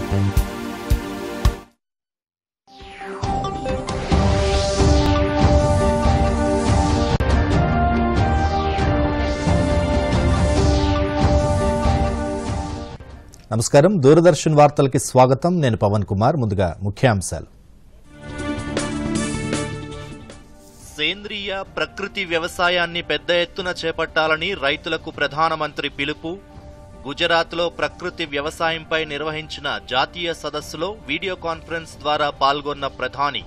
నమస్కారం దూరదర్శన్ వార్తలకి స్వాగతం నేను పవన్ కుమార్ ముందుగా ముఖ్యాంశాలు సేంద్రియ ప్రకృతి వ్యవసాయాన్ని పెద్ద ఎత్తున చేపట్టాలని రైతులకు ప్రధానమంత్రి పిలుపు గుజరాత్లో ప్రకృతి వ్యవసాయంపై నిర్వహించిన జాతీయ సదస్సులో వీడియో కాన్ఫరెన్స్ ద్వారా పాల్గొన్న ప్రధాని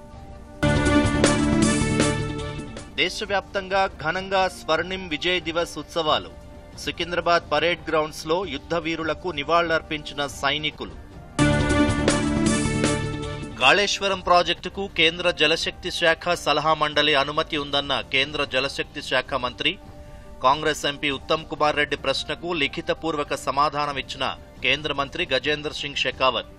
దేశవ్యాప్తంగా ఘనంగా స్వర్ణిం విజయ్ దివస్ ఉత్సవాలు సికింద్రాబాద్ పరేడ్ గ్రౌండ్స్ లో యుద్ధ వీరులకు నివాళులర్పించిన సైనికులు కాళేశ్వరం ప్రాజెక్టుకు కేంద్ర జలశక్తి శాఖ సలహా మండలి అనుమతి ఉందన్న కేంద్ర జలశక్తి శాఖ మంత్రి కాంగ్రెస్ ఎంపీ ఉత్తమ్ కుమార్ రెడ్డి ప్రశ్నకు లిఖితపూర్వక సమాధానమిచ్చిన కేంద్ర మంత్రి గజేంద్ర సింగ్ షెకావత్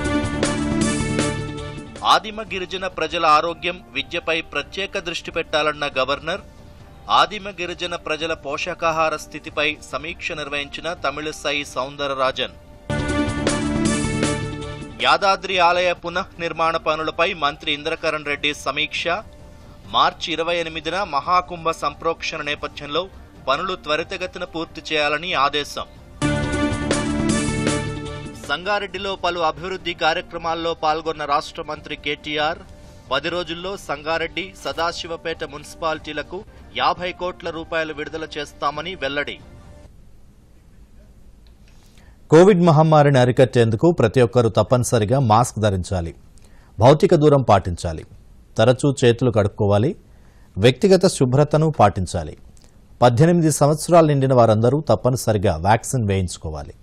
ఆదిమ గిరిజన ప్రజల ఆరోగ్యం విద్యపై ప్రత్యేక దృష్టి పెట్టాలన్న గవర్నర్ ఆదిమ గిరిజన ప్రజల పోషకాహార స్థితిపై సమీక్ష నిర్వహించిన తమిళిసై సౌందరరాజన్ యాదాద్రి ఆలయ పునఃనిర్మాణ పనులపై మంత్రి ఇంద్రకరణ్ రెడ్డి సమీక్ష మార్చి ఇరవై ఎనిమిదిన మహాకుంభ సంప్రోక్షణ నేపథ్యంలో పనులు త్వరితగతిన పూర్తి చేయాలని ఆదేశం సంగారెడ్డిలో పలు అభివృద్ధి కార్యక్రమాల్లో పాల్గొన్న రాష్ట్ర మంత్రి కేటీఆర్ పది రోజుల్లో సంగారెడ్డి సదాశివపేట మున్సిపాలిటీలకు యాభై కోట్ల రూపాయలు విడుదల చేస్తామని వెల్లడి కోవిడ్ మహమ్మారిని అరికట్టేందుకు ప్రతి ఒక్కరూ తప్పనిసరిగా మాస్క్ ధరించాలి భౌతిక దూరం పాటించాలి తరచూ చేతులు కడుక్కోవాలి వ్యక్తిగత శుభ్రతను పాటించాలి పద్దెనిమిది సంవత్సరాలు నిండిన వారందరూ తప్పనిసరిగా వ్యాక్సిన్ వేయించుకోవాలి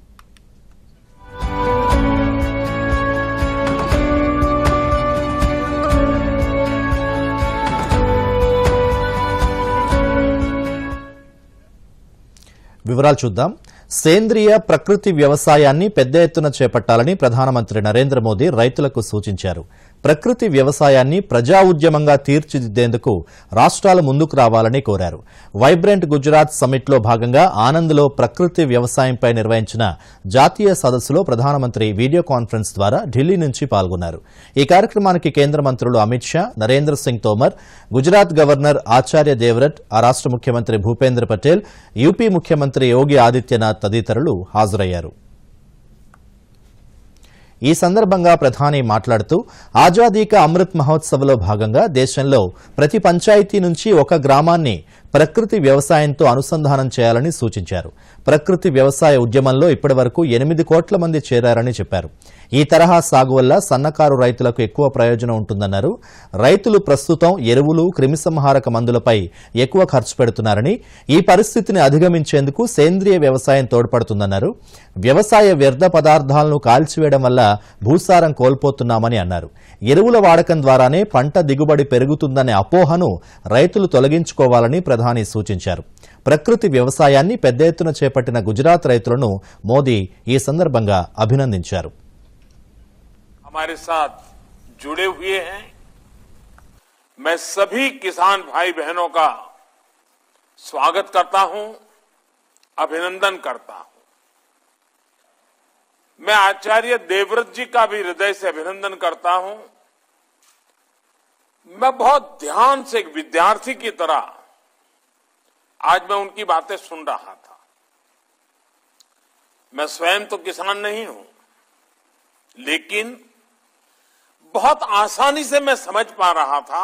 వివరాలు చూద్దాం సేంద్రియ ప్రకృతి వ్యవసాయాన్ని పెద్ద ఎత్తున చేపట్టాలని ప్రధానమంత్రి నరేంద్ర మోదీ రైతులకు సూచించారు ప్రకృతి వ్యవసాయాన్ని ప్రజా ఉద్యమంగా తీర్చిదిద్దేందుకు రాష్ట్రాలు ముందుకు రావాలని కోరారు వైబ్రెంట్ గుజరాత్ సమ్మిట్లో భాగంగా ఆనంద్లో ప్రకృతి వ్యవసాయంపై నిర్వహించిన జాతీయ సదస్సులో ప్రధానమంత్రి వీడియో కాన్ఫరెన్స్ ద్వారా ఢిల్లీ నుంచి పాల్గొన్నారు ఈ కార్యక్రమానికి కేంద్ర మంత్రులు అమిత్ షా నరేంద్ర సింగ్ తోమర్ గుజరాత్ గవర్నర్ ఆచార్య దేవరట్ ఆ రాష్ట ముఖ్యమంత్రి భూపేంద్ర పటేల్ యూపీ ముఖ్యమంత్రి యోగి ఆదిత్యనాథ్ తదితరులు హాజరయ్యారు ఈ సందర్భంగా ప్రధాని మాట్లాడుతూ ఆజాదీ కా అమృత్ మహోత్సవ్లో భాగంగా దేశంలో ప్రతి పంచాయతీ నుంచి ఒక గ్రామాన్ని ప్రకృతి వ్యవసాయంతో అనుసంధానం చేయాలని సూచించారు ప్రకృతి వ్యవసాయ ఉద్యమంలో ఇప్పటివరకు ఎనిమిది కోట్ల మంది చేరారని చెప్పారు ఈ తరహా సాగు వల్ల సన్నకారు రైతులకు ఎక్కువ ప్రయోజనం ఉంటుందన్నారు రైతులు ప్రస్తుతం ఎరువులు క్రిమిసంహారక మందులపై ఎక్కువ ఖర్చు పెడుతున్నారని ఈ పరిస్థితిని అధిగమించేందుకు సేంద్రియ వ్యవసాయం తోడ్పడుతుందన్నారు వ్యవసాయ వ్యర్థ పదార్థాలను కాల్చివేయడం వల్ల భూసారం కోల్పోతున్నామని అన్నారు ఎరువుల వాడకం ద్వారానే పంట దిగుబడి పెరుగుతుందనే అపోహను రైతులు తొలగించుకోవాలని ప్రధాని సూచించారు ప్రకృతి వ్యవసాయాన్ని పెద్ద ఎత్తున చేపట్టిన గుజరాత్ రైతులను మోదీ ఈ సందర్భంగా అభినందించారు हमारे साथ जुड़े हुए हैं मैं सभी किसान भाई बहनों का स्वागत करता हूं अभिनंदन करता हूं मैं आचार्य देवव्रत जी का भी हृदय से अभिनंदन करता हूं मैं बहुत ध्यान से एक विद्यार्थी की तरह आज मैं उनकी बातें सुन रहा था मैं स्वयं तो किसान नहीं हूं लेकिन बहुत आसानी से मैं समझ पा रहा था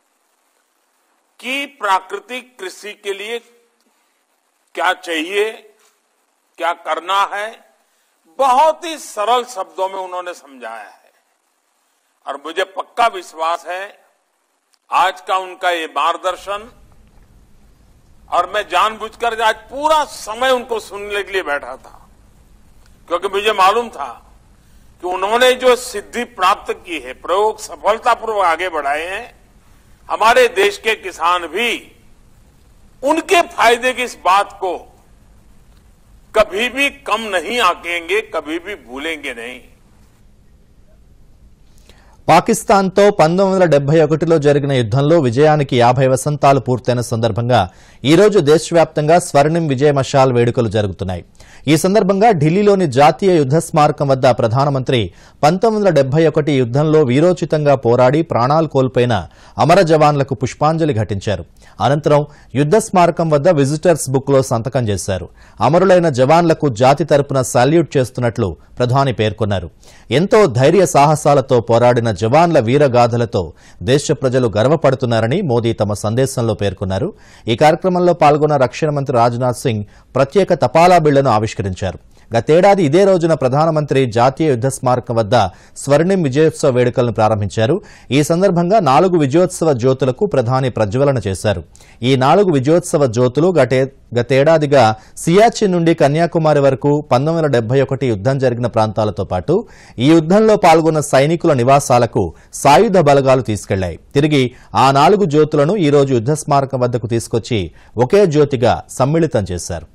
कि प्राकृतिक कृषि के लिए क्या चाहिए क्या करना है बहुत ही सरल शब्दों में उन्होंने समझाया है और मुझे पक्का विश्वास है आज का उनका ये मार्गदर्शन और मैं जानबूझकर आज पूरा समय उनको सुनने के लिए बैठा था क्योंकि मुझे मालूम था कि उन्होंने जो सिद्धि प्राप्त की है प्रयोग सफलतापूर्वक आगे बढ़ाए हैं हमारे देश के किसान भी उनके फायदे की इस बात को कभी भी कम नहीं आकेंगे कभी भी भूलेंगे नहीं పాకిస్తాన్తో పంతొమ్మిది వందల డెబ్బై ఒకటిలో జరిగిన యుద్దంలో విజయానికి యాభై వసంతాలు పూర్తయిన సందర్భంగా ఈ రోజు దేశవ్యాప్తంగా స్వర్ణిం విజయ మషాల్ వేడుకలు జరుగుతున్నాయి ఈ సందర్భంగా ఢిల్లీలోని జాతీయ యుద్ద స్మారకం వద్ద ప్రధానమంత్రి పంతొమ్మిది వందల డెబ్బై ఒకటి యుద్దంలో వీరోచితంగా పోరాడి ప్రాణాలు కోల్పోయిన అమర జవాన్లకు పుష్పాంజలి ఘటించారు అనంతరం యుద్ద స్మారకం వద్ద విజిటర్స్ బుక్లో సంతకం చేశారు అమరులైన జవాన్లకు జాతి తరపున సాల్యూట్ చేస్తున్నట్లు ప్రధాని పేర్కొన్నారు ఎంతో ధైర్య సాహసాలతో పోరాడిన జవాన్ల వీరగాథలతో దేశ ప్రజలు గర్వపడుతున్నారని మోదీ తమ సందేశంలో పేర్కొన్నారు ఈ కార్యక్రమంలో పాల్గొన్న రక్షణ మంత్రి రాజ్నాథ్ సింగ్ ప్రత్యేక తపాలా బిళ్లను ఆవిష్కరించారు గతేడాది ఇదే రోజున ప్రధానమంత్రి జాతీయ యుద్ద స్మారకం వద్ద స్వర్ణిం విజయోత్సవ వేడుకలను ప్రారంభించారు ఈ సందర్భంగా నాలుగు విజయోత్సవ జ్యోతులకు ప్రధాని ప్రజ్వలన చేశారు ఈ నాలుగు విజయోత్సవ జ్యోతులు గటే గతేడాదిగా సియాచిన్ నుండి కన్యాకుమారి వరకు పంతొమ్మిది వందల డెబ్బై ఒకటి యుద్దం జరిగిన ప్రాంతాలతో పాటు ఈ యుద్దంలో పాల్గొన్న సైనికుల నివాసాలకు సాయుధ బలగాలు తీసుకెళ్లాయి తిరిగి ఆ నాలుగు జ్యోతులను ఈ రోజు యుద్ద స్మారకం వద్దకు తీసుకొచ్చి ఒకే జ్యోతిగా సమ్మిళితం చేశారు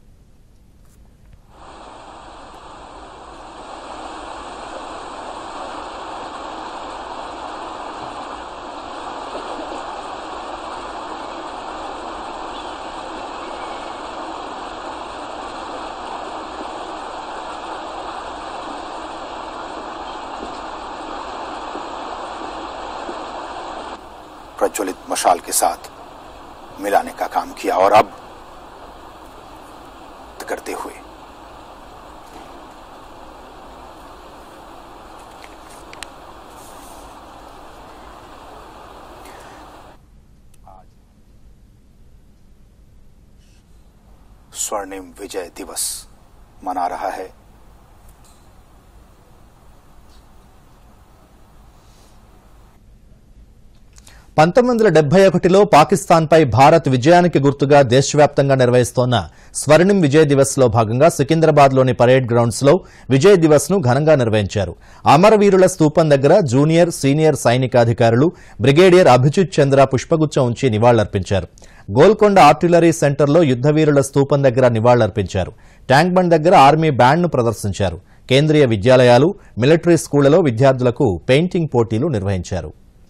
प्रज्वलित मशाल के साथ मिलाने का काम किया और अब करते हुए स्वर्णिम विजय दिवस मना रहा है పంతొమ్మిది వందల డెబ్బై ఒకటిలో పాకిస్తాన్పై భారత్ విజయానికి గుర్తుగా దేశవ్యాప్తంగా నిర్వహిస్తోన్న స్వర్ణిం విజయ్ దివస్ లో భాగంగా సికింద్రాబాద్లోని పరేడ్ గ్రౌండ్స్ లో విజయ్ దివస్ ను ఘనంగా నిర్వహించారు అమరవీరుల స్తూపం దగ్గర జూనియర్ సీనియర్ సైనికాధికారులు బ్రిగేడియర్ అభిజిత్ చంద్ర పుష్పగుచ్చం ఉంచి నివాళులర్పించారు గోల్కొండ ఆర్టిలరీ సెంటర్లో యుద్దవీరుల స్తూపం దగ్గర నివాళులర్పించారు ట్యాంక్ బండ్ దగ్గర ఆర్మీ బ్యాండ్ను ప్రదర్శించారు కేంద్రీయ విద్యాలయాలు మిలిటరీ స్కూళ్లలో విద్యార్థులకు పెయింటింగ్ పోటీలు నిర్వహించారు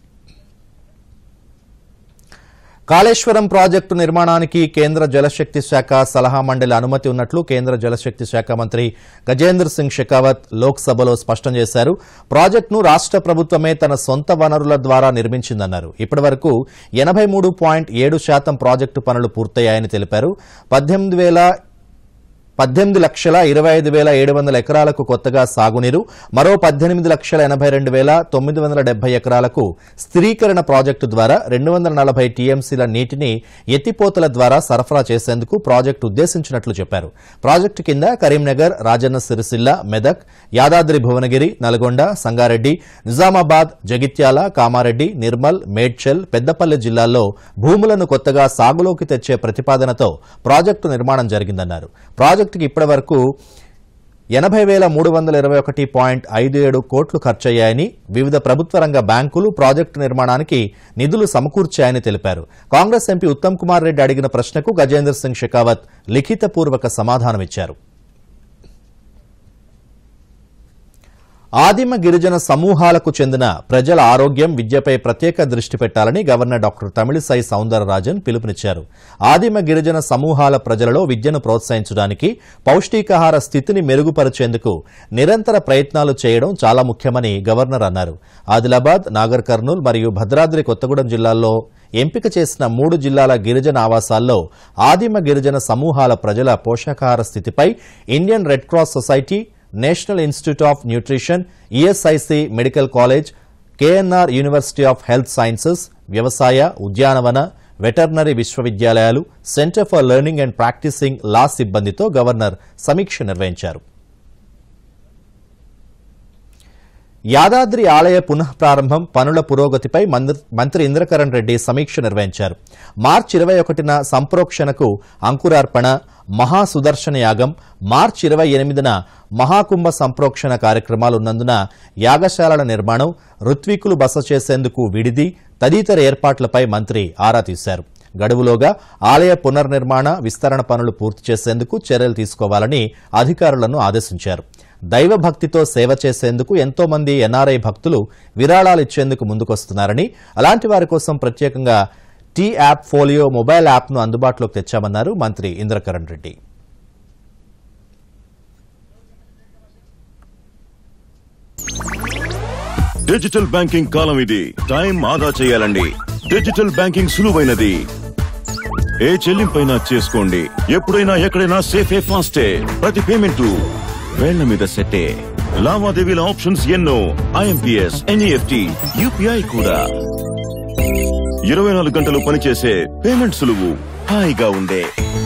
కాళేశ్వరం ప్రాజెక్టు నిర్మాణానికి కేంద్ర జలశక్తి శాఖ సలహా మండలి అనుమతి ఉన్నట్లు కేంద్ర జలశక్తి శాఖ మంత్రి గజేంద్ర సింగ్ షెకావత్ లోక్సభలో స్పష్టం చేశారు ప్రాజెక్టును రాష్ట ప్రభుత్వమే తన సొంత వనరుల ద్వారా నిర్మించిందన్నారు ఇప్పటి వరకు ఎనబై మూడు పాయింట్ ఏడు శాతం ప్రాజెక్టు పనులు పూర్తయ్యాయని తెలిపారు పద్దెనిమిది వేల పద్దెనిమిది లక్షల ఇరవై ఐదు వేల ఏడు వందల ఎకరాలకు కొత్తగా సాగునీరు మరో పద్దెనిమిది లక్షల ఎనభై రెండు వేల తొమ్మిది వందల డెబ్బై ఎకరాలకు స్థిరీకరణ ప్రాజెక్టు ద్వారా రెండు వందల నలభై టీఎంసీల నీటిని ఎత్తిపోతల ద్వారా సరఫరా చేసేందుకు ప్రాజెక్టు ఉద్దేశించినట్లు చెప్పారు ప్రాజెక్టు కింద కరీంనగర్ రాజన్న సిరిసిల్ల మెదక్ యాదాద్రి భువనగిరి నల్గొండ సంగారెడ్డి నిజామాబాద్ జగిత్యాల కామారెడ్డి నిర్మల్ మేడ్చల్ పెద్దపల్లి జిల్లాల్లో భూములను కొత్తగా సాగులోకి తెచ్చే ప్రతిపాదనతో ప్రాజెక్టు నిర్మాణం జరిగిందన్నారు ప్రాజెక్టుకి ఇప్పటివరకు ఎనభై వేల మూడు వందల ఇరవై ఒకటి పాయింట్ ఐదు ఏడు కోట్లు ఖర్చయ్యాయని వివిధ ప్రభుత్వ రంగ బ్యాంకులు ప్రాజెక్టు నిర్మాణానికి నిధులు సమకూర్చాయని తెలిపారు కాంగ్రెస్ ఎంపీ ఉత్తమ్ కుమార్ రెడ్డి అడిగిన ప్రశ్నకు గజేంద్ర సింగ్ షెకావత్ లిఖితపూర్వక సమాధానమిచ్చారు ఆదిమ గిరిజన సమూహాలకు చెందిన ప్రజల ఆరోగ్యం విద్యపై ప్రత్యేక దృష్టి పెట్టాలని గవర్నర్ డాక్టర్ తమిళిసై సౌందరరాజన్ పిలుపునిచ్చారు ఆదిమ గిరిజన సమూహాల ప్రజలలో విద్యను ప్రోత్సహించడానికి పౌష్టికాహార స్థితిని మెరుగుపరిచేందుకు నిరంతర ప్రయత్నాలు చేయడం చాలా ముఖ్యమని గవర్నర్ అన్నారు ఆదిలాబాద్ నాగర్ కర్నూల్ మరియు భద్రాద్రి కొత్తగూడెం జిల్లాల్లో ఎంపిక చేసిన మూడు జిల్లాల గిరిజన ఆవాసాల్లో ఆదిమ గిరిజన సమూహాల ప్రజల పోషకాహార స్థితిపై Indian Red Cross Society National Institute of Nutrition ESIC Medical College KNR University of Health Sciences వ్యవసాయ ఉద్యానవన వెటర్నరీ విశ్వవిద్యాలయాలు Centre for Learning and Practising Law సిబ్బందితో గవర్నర్ సమీక్ష నిర్వహించారు యాదాద్రి ఆలయ పునః ప్రారంభం పనుల పురోగతిపై మంద్ర- మంత్రి ఇంద్రకరణ్ రెడ్డి సమీక్ష నిర్వహించారు మార్చి ఇరవై ఒకటిన సంప్రోక్షణకు అంకురార్పణ మహా సుదర్శన యాగం మార్చి ఇరవై ఎనిమిదిన మహాకుంభ సంప్రోక్షణ కార్యక్రమాలున్నందున యాగశాలల నిర్మాణం ఋత్వికులు బస చేసేందుకు విడిది తదితర ఏర్పాట్లపై మంత్రి ఆరా తీశారు గడువులోగా ఆలయ పునర్నిర్మాణ విస్తరణ పనులు పూర్తి చేసేందుకు చర్యలు తీసుకోవాలని అధికారులను ఆదేశించారు దైవభక్తితో సేవ చేసేందుకు ఎంతో మంది ఎన్ఆర్ఐ భక్తులు విరాళాలు ఇచ్చేందుకు ముందుకొస్తున్నారని అలాంటి వారి కోసం ప్రత్యేకంగా టీ యాప్ ఫోలియో మొబైల్ యాప్ను అందుబాటులోకి తెచ్చామన్నారు మంత్రి ఇంద్రకరణ్ రెడ్డి డిజిటల్ బ్యాంకింగ్ కాలం ఇది టైం ఆదా చేయాలండి డిజిటల్ బ్యాంకింగ్ సులువైనది ఏ చెల్లింపైనా చేసుకోండి ఎప్పుడైనా ఎక్కడైనా సేఫే ఫాస్టే ప్రతి పేమెంట్ వేళ్ల మీద సెట్టే లావాదేవీల ఆప్షన్స్ ఎన్నో ఐఎంపీఎస్ ఎన్ఈఎఫ్టి యూపీఐ కూడా ఇరవై నాలుగు గంటలు పనిచేసే పేమెంట్ సులువు హాయిగా ఉండే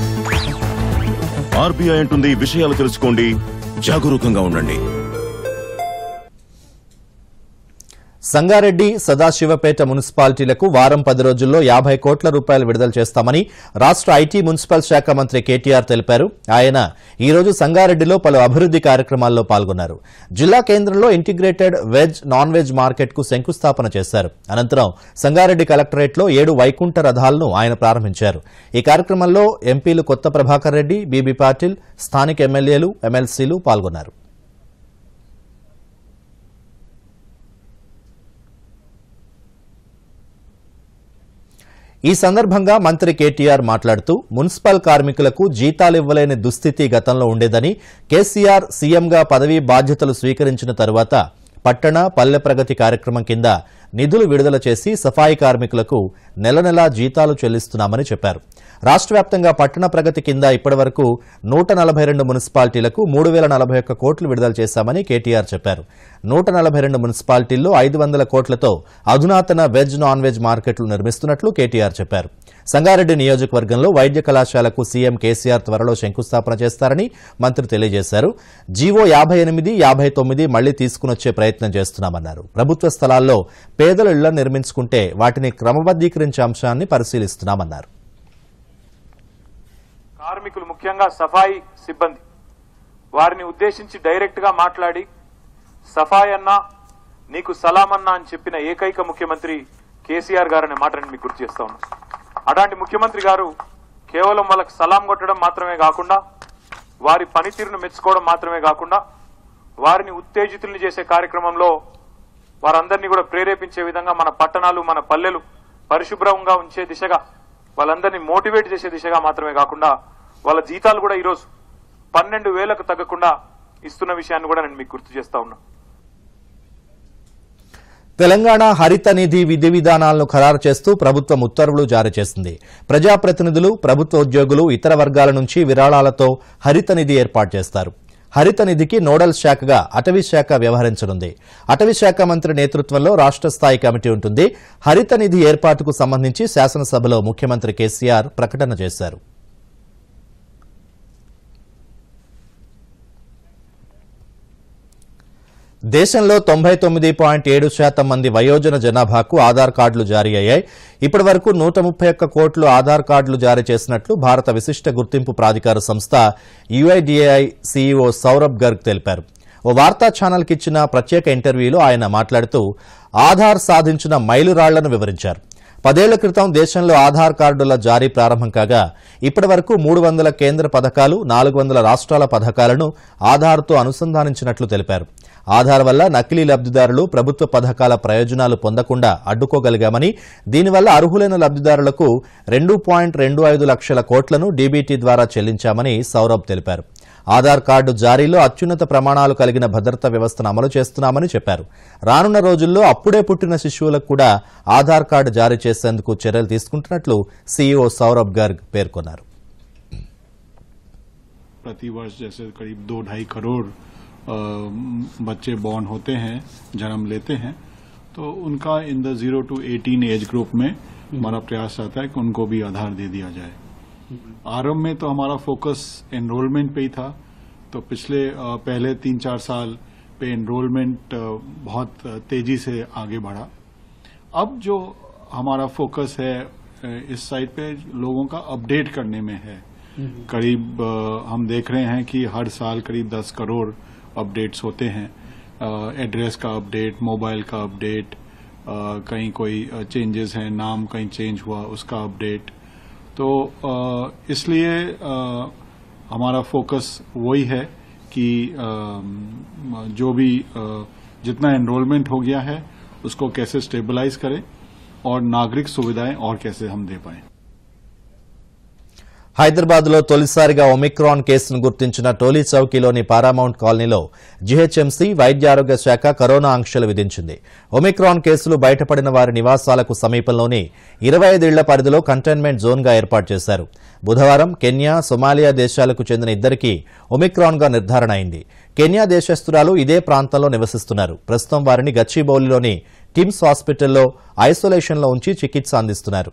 ఆర్బీఐ అంటుంది విషయాలు తెలుసుకోండి జాగరూకంగా ఉండండి సంగారెడ్డి సదాశివపేట మున్సిపాలిటీలకు వారం పది రోజుల్లో యాభై కోట్ల రూపాయలు విడుదల చేస్తామని రాష్ట్ర ఐటీ మున్సిపల్ శాఖ మంత్రి కేటీఆర్ తెలిపారు ఆయన ఈ రోజు సంగారెడ్డిలో పలు అభివృద్ది కార్యక్రమాల్లో పాల్గొన్నారు జిల్లా కేంద్రంలో integrated veg non veg market కు శంకుస్థాపన చేశారు అనంతరం సంగారెడ్డి కలెక్టరేట్లో ఏడు వైకుంఠ రథాలను ఆయన ప్రారంభించారు ఈ కార్యక్రమంలో ఎంపీలు కొత్త ప్రభాకర్ రెడ్డి బీబీ పాటిల్ స్థానిక ఎమ్మెల్యేలు ఎమ్మెల్సీలు పాల్గొన్నారు ఈ సందర్భంగా మంత్రి కేటీఆర్ మాట్లాడుతూ మున్సిపల్ కార్మికులకు జీతాలు ఇవ్వలేని దుస్థితి గతంలో ఉండేదని కేసీఆర్ సీఎంగా పదవీ బాధ్యతలు స్వీకరించిన తరువాత పట్టణ పల్లె ప్రగతి కార్యక్రమం కింద నిధులు విడుదల చేసి సఫాయి కార్మికులకు నెల నెలా జీతాలు చెల్లిస్తున్నామని చెప్పారు రాష్ట్ర వ్యాప్తంగా పట్టణ ప్రగతి కింద ఇప్పటివరకు నూట నలభై రెండు మున్సిపాలిటీలకు మూడు వేల నలభై ఒక్క కోట్లు విడుదల చేశామని కేటీఆర్ చెప్పారు నూట నలభై రెండు మున్సిపాలిటీల్లో ఐదు వందల కోట్లతో అధునాతన వెజ్ నాన్ వెజ్ మార్కెట్లు నిర్మిస్తున్నట్లు కేటీఆర్ చెప్పారు సంగారెడ్డి నియోజకవర్గంలో వైద్య కళాశాలకు సీఎం కేసీఆర్ త్వరలో శంకుస్థాపన చేస్తారని మంత్రి తెలియజేశారు జీవో యాభై ఎనిమిది యాభై తొమ్మిది మళ్లీ తీసుకునొచ్చే ప్రయత్నం చేస్తున్నామన్నారు ప్రభుత్వ స్థలాల్లో పేదల ఇళ్లను నిర్మించుకుంటే వాటిని క్రమబద్దీకరించే అంశాన్ని పరిశీలిస్తున్నామన్నారు కార్మికులు ముఖ్యంగా సఫాయి సిబ్బంది వారిని ఉద్దేశించి డైరెక్ట్ గా మాట్లాడి సఫాయి అన్నా నీకు సలాం అన్నా అని చెప్పిన ఏకైక ముఖ్యమంత్రి కేసీఆర్ గారు అనే మాటని మీకు గుర్తు చేస్తా ఉన్నా అలాంటి ముఖ్యమంత్రి గారు కేవలం వాళ్ళకి సలాం కొట్టడం మాత్రమే కాకుండా వారి పనితీరును మెచ్చుకోవడం మాత్రమే కాకుండా వారిని ఉత్తేజితుల్ని చేసే కార్యక్రమంలో వారందరినీ కూడా ప్రేరేపించే విధంగా మన పట్టణాలు మన పల్లెలు పరిశుభ్రంగా ఉంచే దిశగా వాళ్ళందరినీ మోటివేట్ చేసే దిశగా మాత్రమే కాకుండా వాళ్ళ జీతాలు కూడా ఈరోజు పన్నెండు వేలకు తగ్గకుండా ఇస్తున్న విషయాన్ని కూడా నేను మీకు గుర్తు చేస్తా ఉన్నా తెలంగాణ హరిత నిధి విధి విధానాలను ఖరారు చేస్తూ ప్రభుత్వం ఉత్తర్వులు జారీ చేసింది ప్రజాప్రతినిధులు ప్రభుత్వ ఉద్యోగులు ఇతర వర్గాల నుంచి విరాళాలతో హరిత నిధి ఏర్పాటు చేస్తారు హరిత నిధికి నోడల్ శాఖగా అటవీ శాఖ వ్యవహరించనుంది అటవీ శాఖ మంత్రి నేతృత్వంలో రాష్ట్ర స్థాయి కమిటీ ఉంటుంది హరిత నిధి ఏర్పాటుకు సంబంధించి శాసనసభలో ముఖ్యమంత్రి కేసీఆర్ ప్రకటన చేశారు దేశంలో తొంభై తొమ్మిది పాయింట్ ఏడు శాతం మంది వయోజన జనాభాకు ఆధార్ కార్డులు జారీ అయ్యాయి ఇప్పటి వరకు నూట ముప్పై ఒక్క కోట్లు ఆధార్ కార్డులు జారీ చేసినట్లు భారత విశిష్ట గుర్తింపు ప్రాధికార సంస్థ యుఐడిఏఐ సీఈఓ సౌరభ్ గర్గ్ తెలిపారు ఓ వార్తా ఛానల్కి ఇచ్చిన ప్రత్యేక ఇంటర్వ్యూలో ఆయన మాట్లాడుతూ ఆధార్ సాధించిన మైలురాళ్లను వివరించారు పదేళ్ల క్రితం దేశంలో ఆధార్ కార్డుల జారీ ప్రారంభం కాగా ఇప్పటి వరకు మూడు వందల కేంద్ర పథకాలు నాలుగు వందల రాష్ట్రాల పథకాలను ఆధార్తో అనుసంధానించినట్లు తెలిపారు ఆధార్ వల్ల నకిలీ లబ్దిదారులు ప్రభుత్వ పథకాల ప్రయోజనాలు పొందకుండా అడ్డుకోగలిగామని దీనివల్ల అర్హులైన లబ్దిదారులకు రెండు పాయింట్ రెండు ఐదు లక్షల కోట్లను డీబీటీ ద్వారా చెల్లించామని సౌరభ్ తెలిపారు ఆధార్ కార్డు జారీలో అత్యున్నత ప్రమాణాలు కలిగిన భద్రతా వ్యవస్థను అమలు చేస్తున్నామని చెప్పారు రానున్న రోజుల్లో అప్పుడే పుట్టిన శిశువులకు కూడా ఆధార్ కార్డు జారీ చేసేందుకు చర్యలు తీసుకుంటున్నట్లు సీఈఓ సౌరభ్ గర్గ్ పేర్కొన్నారు प्रतिवर्ष जैसे करीब दो ढाई करोड़ अ, बच्चे बॉर्न होते हैं जन्म लेते हैं तो उनका in the zero to eighteen age group में हमारा प्रयास रहता है कि उनको भी आधार दे दिया जाए आरंभ में तो हमारा फोकस एनरोलमेंट पे ही था तो पिछले अ, पहले तीन चार साल पे एनरोलमेंट अ, बहुत तेजी से आगे बढ़ा अब जो हमारा फोकस है अ, इस साइड पे लोगों का अपडेट करने में है करीब अ, हम देख रहे हैं कि हर साल करीब 10 करोड़ अपडेट्स होते हैं एड्रेस का अपडेट मोबाइल का अपडेट अ, कहीं कोई चेंजेस हैं नाम कहीं चेंज हुआ उसका अपडेट तो अ, इसलिए अ, हमारा फोकस वही है कि अम, जो भी अ, जितना एनरोलमेंट हो गया है उसको कैसे स्टेबलाइज करें और नागरिक सुविधाएं और कैसे हम दे पाएं హైదరాబాద్ లో తొలిసారిగా ఒమిక్రాన్ కేసును గుర్తించిన టోలీ చౌకీలోని పారామౌంట్ కాలనీలో జీహెచ్ఎంసీ వైద్య ఆరోగ్య శాఖ కరోనా ఆంక్షలు విధించింది ఒమిక్రాన్ కేసులు బయటపడిన వారి నివాసాలకు సమీపంలోని ఇరవై ఐదేళ్ల పరిధిలో కంటైన్మెంట్ జోన్గా ఏర్పాటు చేశారు బుధవారం కెన్యా సొమాలియా దేశాలకు చెందిన ఇద్దరికి ఒమిక్రాన్గా నిర్ధారణ అయింది కెన్యా దేశస్తురాలు ఇదే ప్రాంతంలో నివసిస్తున్నారు ప్రస్తుతం వారిని గచ్చిబౌలిలోని కిమ్స్ హాస్పిటల్లో ఐసోలేషన్లో ఉంచి చికిత్స అందిస్తున్నారు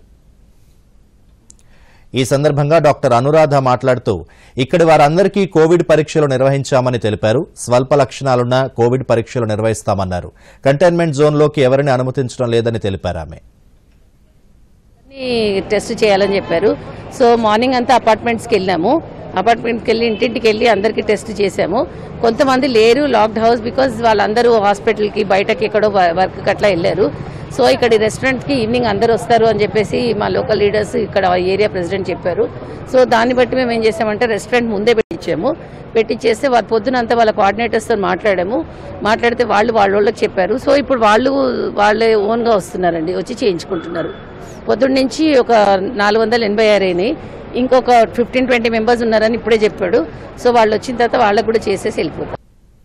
ఈ సందర్భంగా డాక్టర్ అనురాధ మాట్లాడుతూ ఇక్కడి వారందరికీ కోవిడ్ పరీక్షలు నిర్వహించామని తెలిపారు స్వల్ప లక్షణాలున్న కోవిడ్ పరీక్షలు నిర్వహిస్తామన్నారు కంటైన్మెంట్ జోన్లోకి ఎవరిని అనుమతించడం లేదని తెలిపారు ఆమె ని టెస్ట్ చేయాలని చెప్పారు సో మార్నింగ్ అంతా అపార్ట్మెంట్స్కి వెళ్ళాము అపార్ట్మెంట్కి వెళ్ళి ఇంటింటికి వెళ్ళి అందరికీ టెస్ట్ చేశాము కొంతమంది లేరు లాక్డ్ హౌస్ బికాజ్ వాళ్ళందరూ హాస్పిటల్కి బయటకి ఎక్కడో వర్క్ అట్లా వెళ్ళారు సో ఇక్కడ రెస్టారెంట్కి ఈవినింగ్ అందరూ వస్తారు అని చెప్పేసి మా లోకల్ లీడర్స్ ఇక్కడ ఏరియా ప్రెసిడెంట్ చెప్పారు సో దాన్ని బట్టి మేము ఏం చేసామంటే రెస్టారెంట్ ముందే పెట్టించాము పెట్టించేస్తే వాళ్ళ పొద్దునంతా వాళ్ళ కోఆర్డినేటర్స్తో మాట్లాడాము మాట్లాడితే వాళ్ళు వాళ్ళ వాళ్ళకి చెప్పారు సో ఇప్పుడు వాళ్ళు వాళ్ళే ఓన్గా వస్తున్నారండి వచ్చి చేయించుకుంటున్నారు పొద్దున్న నుంచి ఒక నాలుగు వందల ఎనభై ఆరు అయినాయి ఇంకొక ఫిఫ్టీన్ ట్వంటీ మెంబర్స్ ఉన్నారని ఇప్పుడే చెప్పాడు సో వాళ్ళు వచ్చిన తర్వాత వాళ్ళకు కూడా చేసేసి వెళ్ళిపోతారు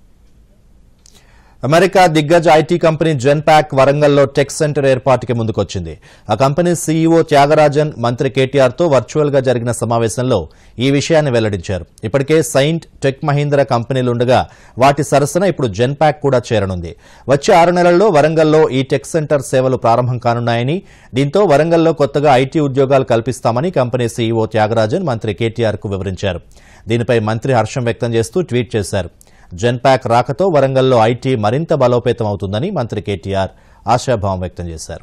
అమెరికా దిగ్గజ ఐటీ కంపెనీ జెన్పాక్ వరంగల్లో టెక్ సెంటర్ ఏర్పాటుకి ముందుకొచ్చింది ఆ కంపెనీ సీఈఓ త్యాగరాజన్ మంత్రి కేటీఆర్ తో వర్చువల్ గా జరిగిన సమావేశంలో ఈ విషయాన్ని వెల్లడించారు ఇప్పటికే సైంట్ టెక్ మహీంద్ర కంపెనీలుండగా వాటి సరసన ఇప్పుడు జెన్పాక్ కూడా చేరనుంది వచ్చే ఆరు నెలల్లో వరంగల్లో ఈ టెక్ సెంటర్ సేవలు ప్రారంభం కానున్నాయని దీంతో వరంగల్లో కొత్తగా ఐటీ ఉద్యోగాలు కల్పిస్తామని కంపెనీ సీఈఓ త్యాగరాజన్ మంత్రి కేటీఆర్ కు వివరించారు దీనిపై మంత్రి హర్షం వ్యక్తం చేస్తూ ట్వీట్ చేశారు జెన్పాక్ రాకతో వరంగల్లో ఐటీ మరింత బలోపేతం అవుతుందని మంత్రి కేటీఆర్ ఆశాభావం వ్యక్తం చేశారు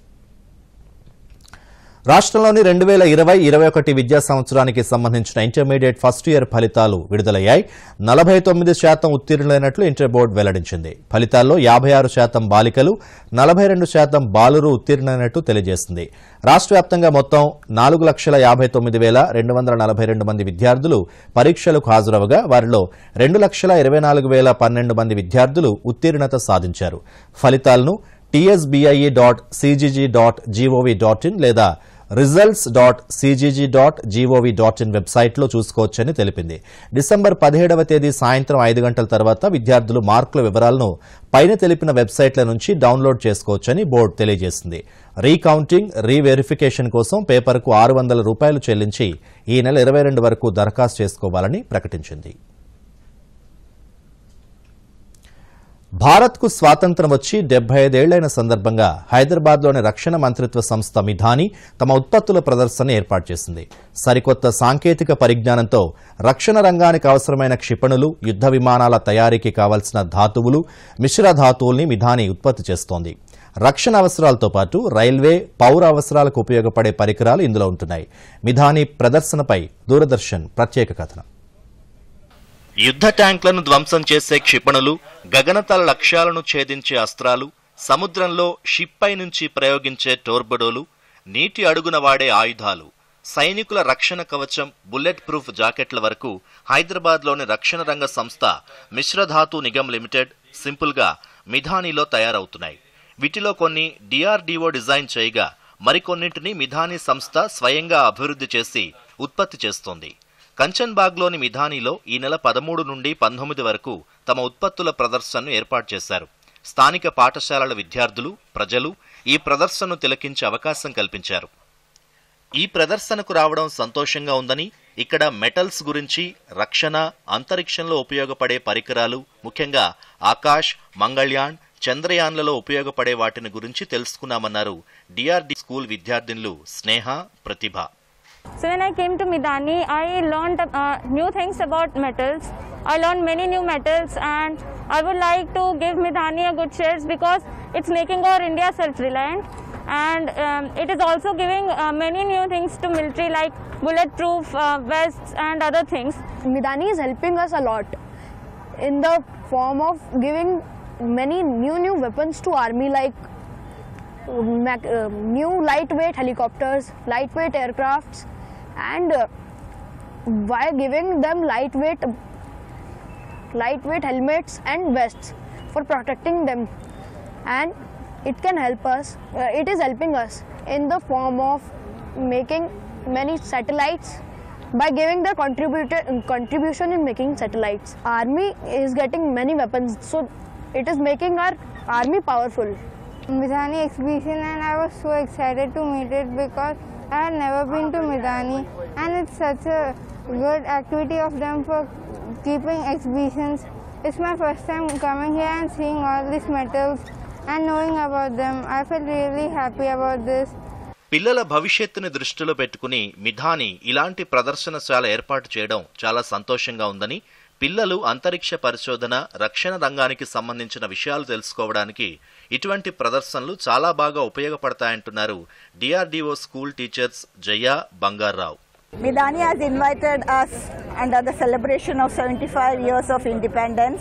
రాష్ట్రంలోని రెండు వేల ఇరవై ఇరవై ఒకటి విద్యా సంవత్సరానికి సంబంధించిన ఇంటర్మీడియట్ ఫస్ట్ ఇయర్ ఫలితాలు విడుదలయ్యాయి నలభై తొమ్మిది శాతం ఉత్తీర్ణులైనట్లు ఇంటర్ బోర్డు వెల్లడించింది ఫలితాల్లో యాభై ఆరు శాతం బాలికలు నలభై రెండు శాతం బాలురు ఉత్తీర్ణులైనట్టు తెలియజేసింది రాష్ట్ర వ్యాప్తంగా మొత్తం నాలుగు లక్షల యాభై తొమ్మిది వేల రెండు వందల నలభై రెండు మంది విద్యార్థులు పరీక్షలకు హాజరవగా వారిలో రెండు లక్షల ఇరవై నాలుగు వేల పన్నెండు మంది విద్యార్థులు ఉత్తీర్ణత సాధించారు ఫలితాలను TSBIE dot CGG dot GOV dot in లేదా results dot CGG dot GOV dot in వెబ్సైట్లో చూసుకోవచ్చని తెలిపింది డిసెంబర్ పదిహేడవ తేదీ సాయంత్రం ఐదు గంటల తర్వాత విద్యార్థులు మార్కుల వివరాలను పైన తెలిపిన వెబ్సైట్ల నుంచి డౌన్లోడ్ చేసుకోవచ్చని బోర్డు తెలియజేసింది రీకౌంటింగ్ రీవెరిఫికేషన్ కోసం పేపర్కు ఆరు వందల రూపాయలు చెల్లించి ఈ నెల ఇరవై రెండు వరకు దరఖాస్తు చేసుకోవాలని ప్రకటించింది భారత్కు స్వాతంత్ర్యం వచ్చి డెబ్బై ఐదేళ్లైన సందర్భంగా హైదరాబాద్లోని రక్షణ మంత్రిత్వ సంస్థ మిధాని తమ ఉత్పత్తుల ప్రదర్శన ఏర్పాటు చేసింది సరికొత్త సాంకేతిక పరిజ్ఞానంతో రక్షణ రంగానికి అవసరమైన క్షిపణులు యుద్ద విమానాల తయారీకి కావలసిన ధాతువులు మిశ్ర ధాతువుల్ని మిధాని ఉత్పత్తి చేస్తోంది రక్షణ అవసరాలతో పాటు రైల్వే పౌర అవసరాలకు ఉపయోగపడే పరికరాలు ఇందులో ఉంటున్నాయి మిధాని ప్రదర్శనపై దూరదర్శన్ ప్రత్యేక కథనం యుద్ధ ట్యాంక్లను ధ్వంసం చేసే క్షిపణులు గగనతల లక్ష్యాలను ఛేదించే అస్త్రాలు సముద్రంలో షిప్ పై నుంచి ప్రయోగించే టోర్బడోలు నీటి అడుగున వాడే ఆయుధాలు సైనికుల రక్షణ కవచం బుల్లెట్ ప్రూఫ్ జాకెట్ల వరకు హైదరాబాద్లోని రక్షణ రంగ సంస్థ మిశ్రధాతు నిగమ్ లిమిటెడ్ సింపుల్గా మిధానిలో తయారవుతున్నాయి వీటిలో కొన్ని డిఆర్డీఓ డిజైన్ చేయగా మరికొన్నింటిని మిధాని సంస్థ స్వయంగా అభివృద్ధి చేసి ఉత్పత్తి చేస్తోంది కంచన్బాగ్లోని మిధానిలో ఈ నెల పదమూడు నుండి పంతొమ్మిది వరకు తమ ఉత్పత్తుల ప్రదర్శనను ఏర్పాటు చేశారు స్థానిక పాఠశాలల విద్యార్థులు ప్రజలు ఈ ప్రదర్శనను తిలకించే అవకాశం కల్పించారు ఈ ప్రదర్శనకు రావడం సంతోషంగా ఉందని ఇక్కడ మెటల్స్ గురించి రక్షణ అంతరిక్షంలో ఉపయోగపడే పరికరాలు ముఖ్యంగా ఆకాష్ మంగళ్యాన్ చంద్రయాన్లలో ఉపయోగపడే వాటిని గురించి తెలుసుకున్నామన్నారు డిఆర్డి స్కూల్ విద్యార్థినులు స్నేహ ప్రతిభ So when I came to Midani, I learned uh, new things about metals. I learned many new metals, and I would like to give Midani a good shares because it's making our India self-reliant, and um, it is also giving uh, many new things to military like bulletproof uh, vests and other things. Midani is helping us a lot in the form of giving many new new weapons to army like mac- uh, new lightweight helicopters, lightweight aircrafts, and uh, by giving them lightweight lightweight helmets and vests for protecting them. And it can help us, uh, it is helping us in the form of making many satellites by giving their contributor, contribution in making satellites. Army is getting many weapons, so it is making our army powerful. Midhani exhibition and I was so excited to meet it because I had never been to Midhani and it's such a good activity of them for keeping exhibitions. It's my first time coming here and seeing all these metals and knowing about them. I feel really happy about this. పిల్లల భవిష్యత్తుని దృష్టిలో పెట్టుకుని మిధాని ఇలాంటి ప్రదర్శనశాల ఏర్పాటు చేయడం చాలా సంతోషంగా ఉందని పిల్లలు అంతరిక్ష పరిశోధన రక్షణ రంగానికి సంబంధించిన విషయాలు తెలుసుకోవడానికి ఇటువంటి ప్రదర్శనలు చాలా బాగా ఉపయోగపడతాయంటున్నారు DRDO school teachers Jaya Bangarao Midani has invited us under the celebration of 75 years of independence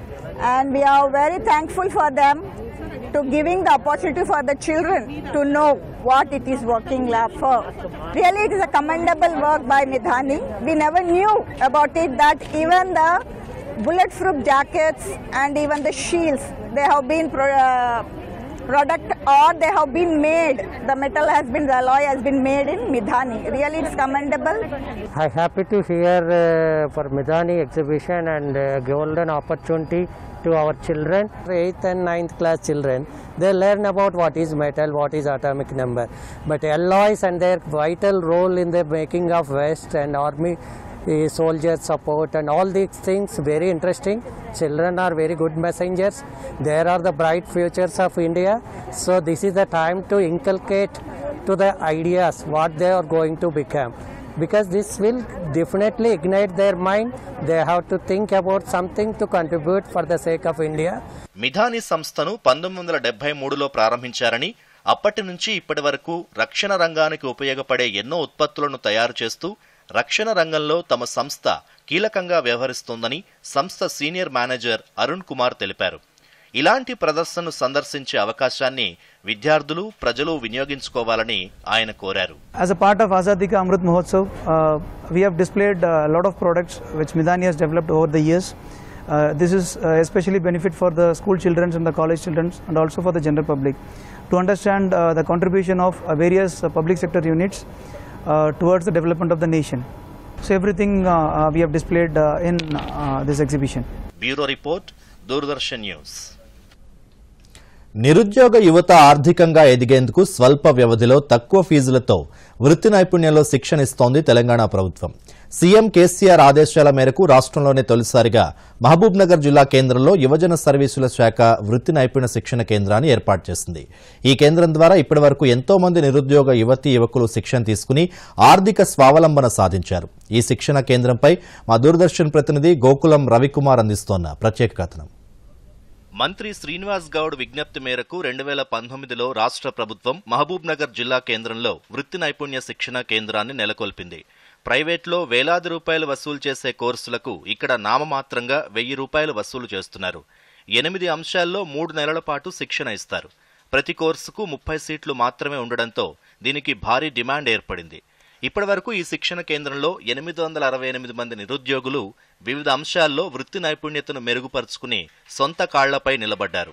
and we are very thankful for them to giving the opportunity for the children to know what it is working lab for. Really it is a commendable work by Midhani. We never knew about it that even the bulletproof jackets and even the shields they have been pro- uh, product or they have been made the metal has been the alloy has been made in midhani really it's commendable I'm happy to hear uh, for Midani exhibition and uh, golden opportunity to our children, 8th and 9th class children. They learn about what is metal, what is atomic number. But alloys and their vital role in the making of West and army uh, soldier support and all these things very interesting. Children are very good messengers. There are the bright futures of India. So this is the time to inculcate to the ideas what they are going to become because this will definitely ignite their mind. They have to think about something to contribute for the sake of India. Midhani సంస్థను పంతొమ్మిది వందల డెబ్బై మూడులో ప్రారంభించారని అప్పటి నుంచి ఇప్పటి వరకు రక్షణ రంగానికి ఉపయోగపడే ఎన్నో ఉత్పత్తులను తయారు చేస్తూ రక్షణ రంగంలో తమ సంస్థ కీలకంగా వ్యవహరిస్తోందని సంస్థ సీనియర్ మేనేజర్ అరుణ్ కుమార్ తెలిపారు ఇలాంటి ప్రదర్శనను సందర్శించే అవకాశాన్ని విద్యార్థులు ప్రజలు వినియోగించుకోవాలని ఆయన కోరారు As a part of Azadi Ka Amrit Mahotsav, uh, we have displayed a lot of products which Midani has developed over the years. Uh, this is uh, especially benefit for the school children and the college children and also for the general public to understand uh, the contribution of uh, various uh, public sector units uh, towards the development of the nation. So everything uh, uh, we have displayed uh, in uh, this exhibition. Bureau report Doordarshan news నిరుద్యోగ యువత ఆర్థికంగా ఎదిగేందుకు స్వల్ప వ్యవధిలో తక్కువ ఫీజులతో వృత్తి నైపుణ్యంలో శిక్షణ ఇస్తోంది తెలంగాణ ప్రభుత్వం సీఎం కేసీఆర్ ఆదేశాల మేరకు రాష్ట్రంలోనే తొలిసారిగా మహబూబ్ నగర్ జిల్లా కేంద్రంలో యువజన సర్వీసుల శాఖ వృత్తి నైపుణ్య శిక్షణ కేంద్రాన్ని ఏర్పాటు చేసింది ఈ కేంద్రం ద్వారా ఇప్పటివరకు ఎంతో మంది నిరుద్యోగ యువతీ యువకులు శిక్షణ తీసుకుని ఆర్థిక స్వావలంబన సాధించారు ఈ శిక్షణ కేంద్రంపై మా దూరదర్శన్ ప్రతినిధి గోకులం రవికుమార్ అందిస్తోన్న ప్రత్యేక కథనం మంత్రి శ్రీనివాస్ గౌడ్ విజ్ఞప్తి మేరకు రెండు వేల పంతొమ్మిదిలో రాష్ట్ర ప్రభుత్వం మహబూబ్ నగర్ జిల్లా కేంద్రంలో వృత్తి నైపుణ్య శిక్షణ కేంద్రాన్ని నెలకొల్పింది ప్రైవేట్లో వేలాది రూపాయలు వసూలు చేసే కోర్సులకు ఇక్కడ నామమాత్రంగా వెయ్యి రూపాయలు వసూలు చేస్తున్నారు ఎనిమిది అంశాల్లో మూడు నెలల పాటు శిక్షణ ఇస్తారు ప్రతి కోర్సుకు ముప్పై సీట్లు మాత్రమే ఉండడంతో దీనికి భారీ డిమాండ్ ఏర్పడింది ఇప్పటివరకు ఈ శిక్షణ కేంద్రంలో ఎనిమిది వందల అరవై ఎనిమిది మంది నిరుద్యోగులు వివిధ అంశాల్లో వృత్తి నైపుణ్యతను మెరుగుపరుచుకుని సొంత కాళ్లపై నిలబడ్డారు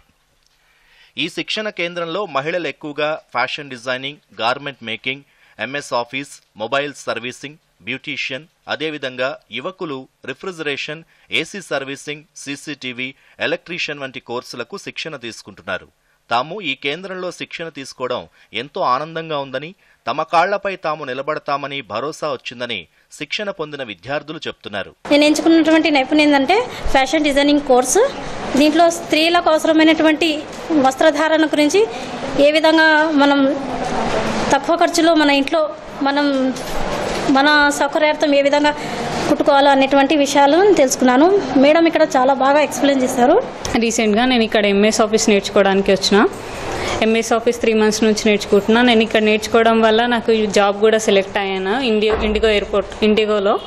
ఈ శిక్షణ కేంద్రంలో మహిళలు ఎక్కువగా fashion designing garment making MS Office mobile servicing beautician అదేవిధంగా యువకులు refrigeration AC servicing CCTV electrician వంటి కోర్సులకు శిక్షణ తీసుకుంటున్నారు తాము ఈ కేంద్రంలో శిక్షణ తీసుకోవడం ఎంతో ఆనందంగా ఉందని తమ కాళ్లపై తాము నిలబడతామని భరోసా వచ్చిందని శిక్షణ పొందిన విద్యార్థులు చెప్తున్నారు నేను ఎంచుకున్నటువంటి నైపుణ్యం ఏంటంటే ఫ్యాషన్ డిజైనింగ్ కోర్సు దీంట్లో స్త్రీలకు అవసరమైనటువంటి వస్త్రధారణ గురించి ఏ విధంగా మనం తక్కువ ఖర్చులో మన ఇంట్లో మనం మన సౌకర్యార్థం ఏ విధంగా కుట్టుకోవాలో అనేటువంటి విషయాలను తెలుసుకున్నాను మేడం ఇక్కడ చాలా బాగా ఎక్స్ప్లెయిన్ చేశారు రీసెంట్గా నేను ఇక్కడ ఎంఎస్ ఆఫీస్ నేర్చుకోవడానికి వచ్చిన ఎంఎస్ ఆఫీస్ త్రీ మంత్స్ నుంచి నేర్చుకుంటున్నా నేను ఇక్కడ నేర్చుకోవడం వల్ల నాకు ఈ జాబ్ కూడా సెలెక్ట్ అయ్యాను ఇండియో ఇండిగో ఎయిర్పోర్ట్ ఇండిగోలో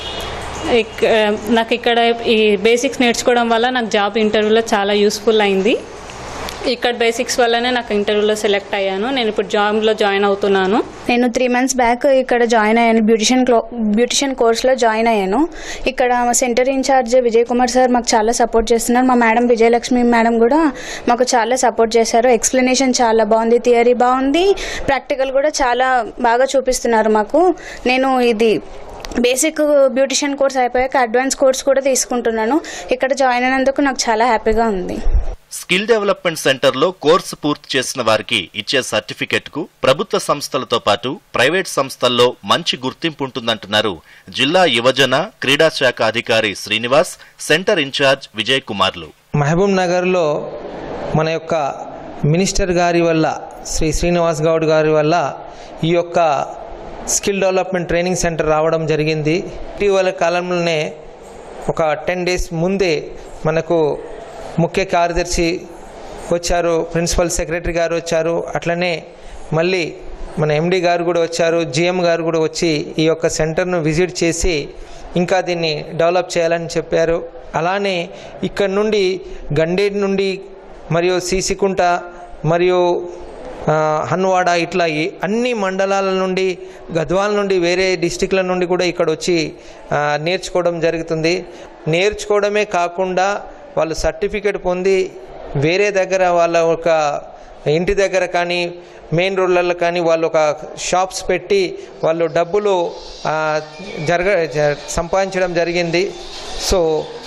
ఇక్- నాకు ఇక్కడ ఈ బేసిక్స్ నేర్చుకోవడం వల్ల నాకు జాబ్ ఇంటర్వ్యూలో చాలా యూస్ఫుల్ అయింది ఇక్కడ బేసిక్స్ వల్లనే నాకు ఇంటర్వ్యూలో సెలెక్ట్ అయ్యాను నేను ఇప్పుడు జాబ్లో జాయిన్ అవుతున్నాను నేను త్రీ మంత్స్ బ్యాక్ ఇక్కడ జాయిన్ అయ్యాను బ్యూటిషియన్ క్లో బ్యూటిషియన్ కోర్స్లో జాయిన్ అయ్యాను ఇక్కడ మా centre incharge Vijay Kumar sir మాకు చాలా సపోర్ట్ చేస్తున్నారు మా మేడం విజయలక్ష్మి మేడం కూడా మాకు చాలా సపోర్ట్ చేశారు ఎక్స్ప్లెనేషన్ చాలా బాగుంది థియరీ బాగుంది ప్రాక్టికల్ కూడా చాలా బాగా చూపిస్తున్నారు మాకు నేను ఇది బేసిక్ బ్యూటిషియన్ కోర్స్ అయిపోయాక అడ్వాన్స్ కోర్స్ కూడా తీసుకుంటున్నాను ఇక్కడ జాయిన్ అయినందుకు నాకు చాలా హ్యాపీగా ఉంది స్కిల్ డెవలప్మెంట్ సెంటర్లో కోర్సు పూర్తి చేసిన వారికి ఇచ్చే సర్టిఫికెట్ కు ప్రభుత్వ సంస్థలతో పాటు ప్రైవేట్ సంస్థల్లో మంచి గుర్తింపు ఉంటుందంటున్నారు జిల్లా యువజన క్రీడా శాఖ అధికారి శ్రీనివాస్ సెంటర్ ఇన్ఛార్జ్ విజయ్ కుమార్లు మహబూబ్ నగర్లో మన యొక్క మినిస్టర్ గారి వల్ల శ్రీ శ్రీనివాస్ గౌడ్ గారి వల్ల ఈ యొక్క స్కిల్ డెవలప్మెంట్ ట్రైనింగ్ సెంటర్ రావడం జరిగింది ఇటీవల కాలంలోనే ఒక టెన్ డేస్ ముందే మనకు ముఖ్య కార్యదర్శి వచ్చారు ప్రిన్సిపల్ సెక్రటరీ గారు వచ్చారు అట్లనే మళ్ళీ మన ఎండి గారు కూడా వచ్చారు జిఎం గారు కూడా వచ్చి ఈ యొక్క సెంటర్ను విజిట్ చేసి ఇంకా దీన్ని డెవలప్ చేయాలని చెప్పారు అలానే ఇక్కడ నుండి గండేటి నుండి మరియు సీసికుంట మరియు ఆ, హన్వాడ ఇట్లా ఈ అన్ని మండలాల నుండి గద్వాల నుండి వేరే డిస్టిక్ల నుండి కూడా ఇక్కడ వచ్చి ఆ, నేర్చుకోవడం జరుగుతుంది నేర్చుకోవడమే కాకుండా వాళ్ళు సర్టిఫికేట్ పొంది వేరే దగ్గర వాళ్ళ ఒక ఇంటి దగ్గర కానీ మెయిన్ రోడ్లలో కానీ వాళ్ళు ఒక షాప్స్ పెట్టి వాళ్ళు డబ్బులు ఆ, జరగ జ- సంపాదించడం జరిగింది సో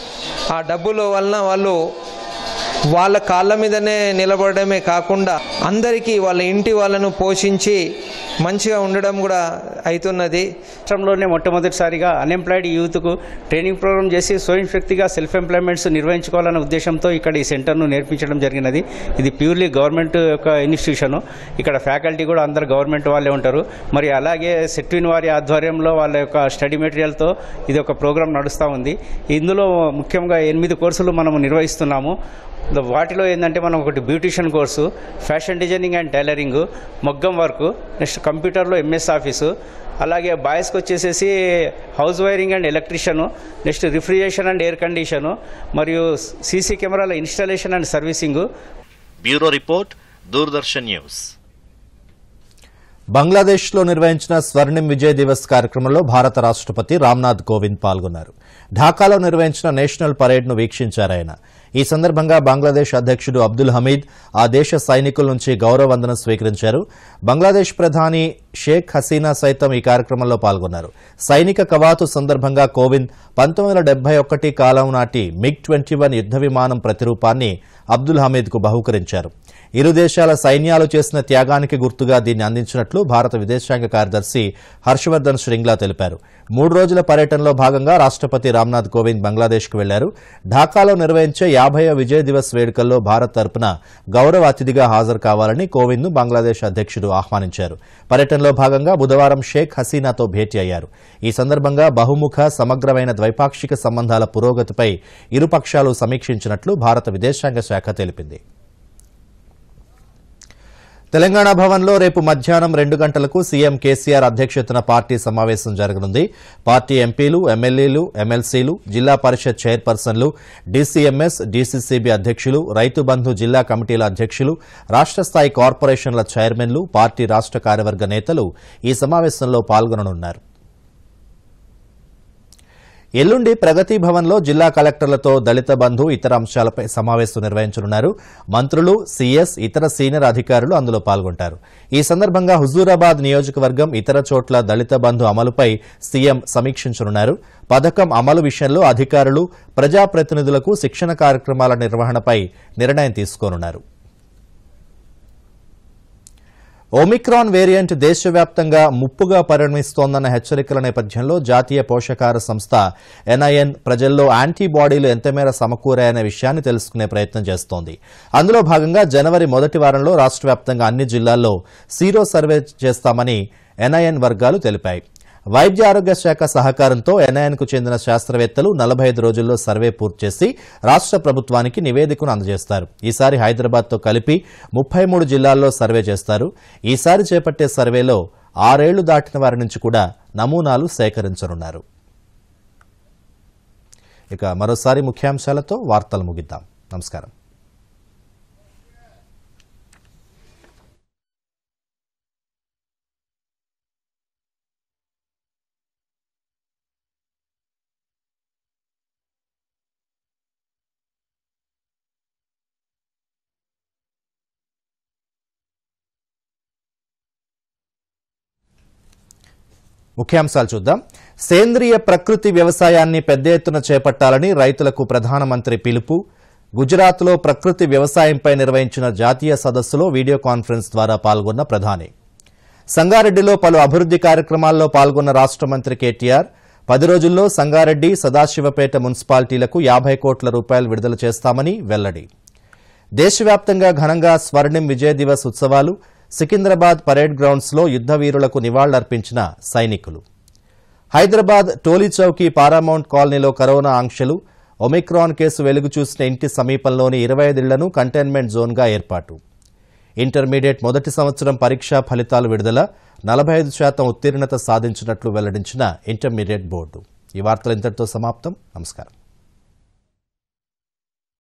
ఆ డబ్బుల వలన వాళ్ళు వాళ్ళ కాళ్ళ మీదనే నిలబడమే కాకుండా అందరికీ వాళ్ళ ఇంటి వాళ్ళను పోషించి మంచిగా ఉండడం కూడా అవుతున్నది రాష్ట్రంలోనే మొట్టమొదటిసారిగా అన్ఎంప్లాయిడ్ యూత్కు ట్రైనింగ్ ప్రోగ్రామ్ చేసి స్వయం శక్తిగా సెల్ఫ్ ఎంప్లాయ్మెంట్స్ నిర్వహించుకోవాలనే ఉద్దేశంతో ఇక్కడ ఈ సెంటర్ను నేర్పించడం జరిగినది ఇది ప్యూర్లీ గవర్నమెంట్ యొక్క ఇన్స్టిట్యూషన్ ఇక్కడ ఫ్యాకల్టీ కూడా అందరు గవర్నమెంట్ వాళ్ళే ఉంటారు మరి అలాగే సెట్విన్ వారి ఆధ్వర్యంలో వాళ్ళ యొక్క స్టడీ మెటీరియల్తో ఇది ఒక ప్రోగ్రామ్ నడుస్తూ ఉంది ఇందులో ముఖ్యంగా ఎనిమిది కోర్సులు మనము నిర్వహిస్తున్నాము ద- వాటిలో ఏంటంటే మనం ఒకటి beautician course fashion designing and tailoring మొగ్గం వర్క్ నెక్స్ట్ కంప్యూటర్లో ఎంఎస్ ఆఫీసు అలాగే బాయ్స్కి వచ్చేసేసి house wiring and electrician next refrigeration and air condition మరియు సీసీ కెమెరాల installation and servicing bureau report Doordarshan news బంగ్లాదేశ్లో నిర్వహించిన స్వర్ణిం విజయ్ దివస్ కార్యక్రమంలో భారత రాష్ట్రపతి రామ్నాథ్ కోవింద్ పాల్గొన్నారు ఢాకాలో నిర్వహించిన నేషనల్ పరేడ్ను వీక్షించారు ఆయన ఈ సందర్భంగా బంగ్లాదేశ్ అధ్యక్షుడు అబ్దుల్ హమీద్ ఆ దేశ సైనికుల నుంచి గౌరవ వందనం స్వీకరించారు బంగ్లాదేశ్ ప్రధాని షేక్ హసీనా సైతం ఈ కార్యక్రమంలో పాల్గొన్నారు సైనిక కవాతు సందర్భంగా కోవింద్ పంతొమ్మిది వందల డెబ్బై ఒకటి కాలం నాటి మిగ్ ట్వంటీ వన్ యుద్ద విమానం ప్రతిరూపాన్ని అబ్దుల్ హమీద్కు బహూకరించారు ఇరు దేశాల సైన్యాలు చేసిన త్యాగానికి గుర్తుగా దీన్ని అందించినట్లు భారత విదేశాంగ కార్యదర్శి హర్షవర్ధన్ శ్రింగ్లా తెలిపారు మూడు రోజుల పర్యటనలో భాగంగా రాష్ట్రపతి రామ్నాథ్ కోవింద్ బంగ్లాదేశ్కు వెళ్లారు ఢాకాలో నిర్వహించే యాభైవ విజయ్ దివస్ వేడుకల్లో భారత్ తరపున గౌరవ అతిథిగా హాజరు కావాలని కోవింద్ను బంగ్లాదేశ్ అధ్యక్షుడు ఆహ్వానించారు పర్యటనలో భాగంగా బుధవారం షేక్ హసీనాతో భేటీ అయ్యారు ఈ సందర్భంగా బహుముఖ సమగ్రమైన ద్వైపాక్షిక సంబంధాల పురోగతిపై ఇరుపక్షాలు సమీక్షించినట్లు భారత విదేశాంగ శాఖ తెలిపింది తెలంగాణ భవన్లో రేపు మధ్యాహ్నం రెండు గంటలకు సీఎం కేసీఆర్ అధ్యక్షతన పార్టీ సమావేశం జరగనుంది పార్టీ ఎంపీలు ఎమ్మెల్యేలు ఎమ్మెల్సీలు జిల్లా పరిషత్ చైర్పర్సన్లు డీసీఎంఎస్ డీసీసీబీ అధ్యక్షులు రైతు బంధు జిల్లా కమిటీల అధ్యక్షులు రాష్ట్ర స్థాయి కార్పొరేషన్ల చైర్మన్లు పార్టీ రాష్ట్ర కార్యవర్గ నేతలు ఈ సమావేశంలో పాల్గొననున్నారు ఎల్లుండి ప్రగతి భవన్లో జిల్లా కలెక్టర్లతో దళిత బంధు ఇతర అంశాలపై సమావేశం నిర్వహించనున్నారు మంత్రులు సీఎస్ ఇతర సీనియర్ అధికారులు అందులో పాల్గొంటారు ఈ సందర్భంగా హుజూరాబాద్ నియోజకవర్గం ఇతర చోట్ల దళిత బంధు అమలుపై సీఎం సమీక్షించనున్నారు పథకం అమలు విషయంలో అధికారులు ప్రజాప్రతినిధులకు శిక్షణ కార్యక్రమాల నిర్వహణపై నిర్ణయం తీసుకోనున్నారు ఒమిక్రాన్ వేరియంట్ దేశవ్యాప్తంగా ముప్పుగా పరిణమిస్తోందన్న హెచ్చరికల నేపథ్యంలో జాతీయ పోషకాహార సంస్థ ఎన్ఐఎన్ ప్రజల్లో యాంటీబాడీలు ఎంతమేర సమకూరాయనే విషయాన్ని తెలుసుకునే ప్రయత్నం చేస్తోంది అందులో భాగంగా జనవరి మొదటి వారంలో రాష్ట్ర వ్యాప్తంగా అన్ని జిల్లాల్లో సీరో సర్వే చేస్తామని ఎన్ఐఎన్ వర్గాలు తెలిపాయి వైద్య ఆరోగ్య శాఖ సహకారంతో ఎన్ఐఎన్కు చెందిన శాస్త్రవేత్తలు నలభై ఐదు రోజుల్లో సర్వే పూర్తి చేసి రాష్ట్ర ప్రభుత్వానికి నివేదికను అందజేస్తారు ఈసారి హైదరాబాద్తో కలిపి ముప్పై మూడు జిల్లాల్లో సర్వే చేస్తారు ఈసారి చేపట్టే సర్వేలో ఆరేళ్లు దాటిన వారి నుంచి కూడా నమూనాలు సేకరించనున్నారు ఇక మరోసారి ముఖ్యాంశాలతో వార్తలు ముగిద్దాం నమస్కారం ముఖ్యాంశాలు చూద్దాం సేంద్రియ ప్రకృతి వ్యవసాయాన్ని పెద్ద ఎత్తున చేపట్టాలని రైతులకు ప్రధానమంత్రి పిలుపు గుజరాత్లో ప్రకృతి వ్యవసాయంపై నిర్వహించిన జాతీయ సదస్సులో వీడియో కాన్ఫరెన్స్ ద్వారా పాల్గొన్న ప్రధాని సంగారెడ్డిలో పలు అభివృద్ది కార్యక్రమాల్లో పాల్గొన్న రాష్ట మంత్రి కేటీఆర్ పది రోజుల్లో సంగారెడ్డి సదాశివపేట మున్సిపాలిటీలకు యాభై కోట్ల రూపాయలు విడుదల చేస్తామని వెల్లడి దేశవ్యాప్తంగా ఘనంగా స్వర్ణిం విజయ్ దివస్ ఉత్సవాలు సికింద్రాబాద్ పరేడ్ గ్రౌండ్స్లో యుద్ద వీరులకు నివాళులర్పించిన సైనికులు హైదరాబాద్ టోలీ చౌకీ పారామౌంట్ కాలనీలో కరోనా ఆంక్షలు ఒమిక్రాన్ కేసు వెలుగు చూసిన ఇంటి సమీపంలోని ఇరవై ఐదిళ్లను కంటైన్మెంట్ జోన్గా ఏర్పాటు ఇంటర్మీడియట్ మొదటి సంవత్సరం పరీక్షా ఫలితాలు విడుదల నలభై ఐదు శాతం ఉత్తీర్ణత సాధించినట్లు వెల్లడించిన ఇంటర్మీడియట్ బోర్డు ఈ వార్తలు ఇంతటితో సమాప్తం నమస్కారం